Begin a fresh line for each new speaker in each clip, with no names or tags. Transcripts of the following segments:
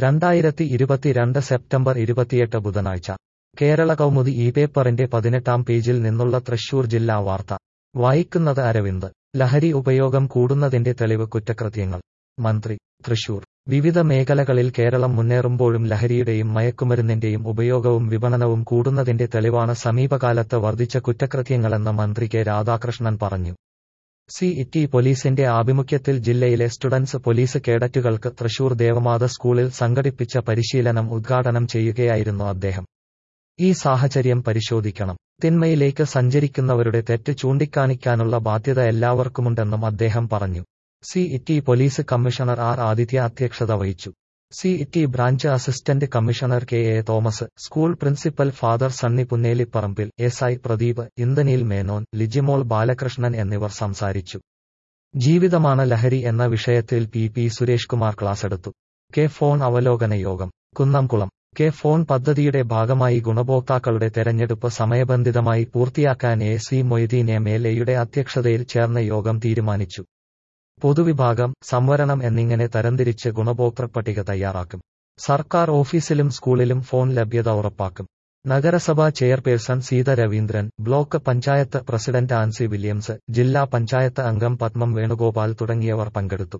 രണ്ടായിരത്തി ഇരുപത്തിരണ്ട് സെപ്റ്റംബർ ഇരുപത്തിയെട്ട് ബുധനാഴ്ച കേരള കൗമുദി ഈ പേപ്പറിന്റെ പതിനെട്ടാം പേജിൽ നിന്നുള്ള തൃശൂർ ജില്ലാ വാർത്ത വായിക്കുന്നത് അരവിന്ദ് ലഹരി ഉപയോഗം കൂടുന്നതിന്റെ തെളിവ് കുറ്റകൃത്യങ്ങൾ മന്ത്രി തൃശൂർ വിവിധ മേഖലകളിൽ കേരളം മുന്നേറുമ്പോഴും ലഹരിയുടെയും മയക്കുമരുന്നിന്റെയും ഉപയോഗവും വിപണനവും കൂടുന്നതിന്റെ തെളിവാണ് സമീപകാലത്ത് വർദ്ധിച്ച കുറ്റകൃത്യങ്ങളെന്ന് മന്ത്രി കെ രാധാകൃഷ്ണൻ പറഞ്ഞു സി ഇറ്റി പോലീസിന്റെ ആഭിമുഖ്യത്തിൽ ജില്ലയിലെ സ്റ്റുഡൻസ് പോലീസ് കേഡറ്റുകൾക്ക് തൃശൂർ ദേവമാത സ്കൂളിൽ സംഘടിപ്പിച്ച പരിശീലനം ഉദ്ഘാടനം ചെയ്യുകയായിരുന്നു അദ്ദേഹം ഈ സാഹചര്യം പരിശോധിക്കണം തിന്മയിലേക്ക് സഞ്ചരിക്കുന്നവരുടെ തെറ്റ് ചൂണ്ടിക്കാണിക്കാനുള്ള ബാധ്യത എല്ലാവർക്കുമുണ്ടെന്നും അദ്ദേഹം പറഞ്ഞു city police commissioner R Aditya അധ്യക്ഷത വഹിച്ചു city branch assistant commissioner K A Thomas school principal father Sunny Punnelipparambil S I Pradeep Indaneel Menon Lijimol Balakrishnan എന്നിവർ സംസാരിച്ചു ജീവിതമാണ് ലഹരി എന്ന വിഷയത്തിൽ പി പി സുരേഷ് കുമാർ ക്ലാസെടുത്തു കെ ഫോൺ അവലോകന യോഗം കുന്നംകുളം കെ ഫോൺ പദ്ധതിയുടെ ഭാഗമായി ഗുണഭോക്താക്കളുടെ തെരഞ്ഞെടുപ്പ് സമയബന്ധിതമായി പൂർത്തിയാക്കാൻ A C Moideen M L എയുടെ അധ്യക്ഷതയിൽ ചേർന്ന യോഗം തീരുമാനിച്ചു പൊതുവിഭാഗം സംവരണം എന്നിങ്ങനെ തരംതിരിച്ച് ഗുണഭോക്തൃ പട്ടിക തയ്യാറാക്കും സർക്കാർ ഓഫീസിലും സ്കൂളിലും ഫോൺ ലഭ്യത ഉറപ്പാക്കും നഗരസഭാ chairperson Seetha Raveendran block panchayat president Ancy Williams ജില്ലാ പഞ്ചായത്ത് അംഗം പത്മം വേണുഗോപാൽ തുടങ്ങിയവർ പങ്കെടുത്തു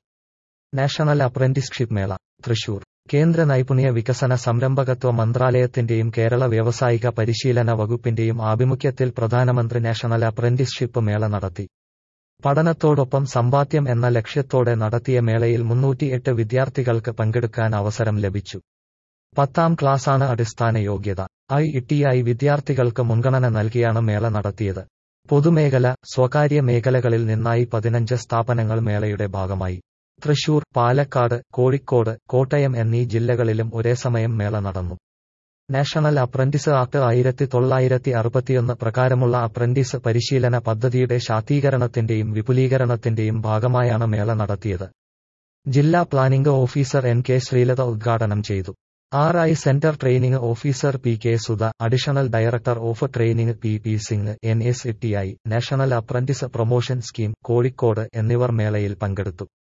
നാഷണൽ അപ്രന്റീസ്ഷിപ്പ് മേള തൃശൂർ കേന്ദ്ര നൈപുണ്യ വികസന സംരംഭകത്വ മന്ത്രാലയത്തിന്റെയും കേരള വ്യാവസായിക പരിശീലന വകുപ്പിന്റെയും ആഭിമുഖ്യത്തിൽ പ്രധാനമന്ത്രി നാഷണൽ അപ്രന്റീസ്ഷിപ്പ് മേള നടത്തി പഠനത്തോടൊപ്പം സമ്പാദ്യം എന്ന ലക്ഷ്യത്തോടെ നടത്തിയ മേളയിൽ മുന്നൂറ്റിയെട്ട് വിദ്യാർത്ഥികൾക്ക് പങ്കെടുക്കാൻ അവസരം ലഭിച്ചു പത്താം ക്ലാസ്സാണ് അടിസ്ഥാന യോഗ്യത ഐ ഇട്ടിഐ വിദ്യാർത്ഥികൾക്ക് മുൻഗണന നൽകിയാണ് മേള നടത്തിയത് പൊതുമേഖല സ്വകാര്യ മേഖലകളിൽ നിന്നായി പതിനഞ്ച് സ്ഥാപനങ്ങൾ മേളയുടെ ഭാഗമായി തൃശൂർ പാലക്കാട് കോഴിക്കോട് കോട്ടയം എന്നീ ജില്ലകളിലും ഒരേ സമയം മേള നടന്നു നാഷണൽ അപ്രന്റീസ് ആക്ട് ആയിരത്തി തൊള്ളായിരത്തി അറുപത്തിയൊന്ന് പ്രകാരമുള്ള അപ്രന്റീസ് പരിശീലന പദ്ധതിയുടെ ശാക്തീകരണത്തിന്റെയും വിപുലീകരണത്തിന്റെയും ഭാഗമായാണ് മേള നടത്തിയത് ജില്ലാ planning officer N K Sreelatha ഉദ്ഘാടനം ചെയ്തു R I centre training officer P K Sudha additional director of training P P Singh N S E T I national apprentice promotion scheme Kozhikode എന്നിവർ മേളയിൽ പങ്കെടുത്തു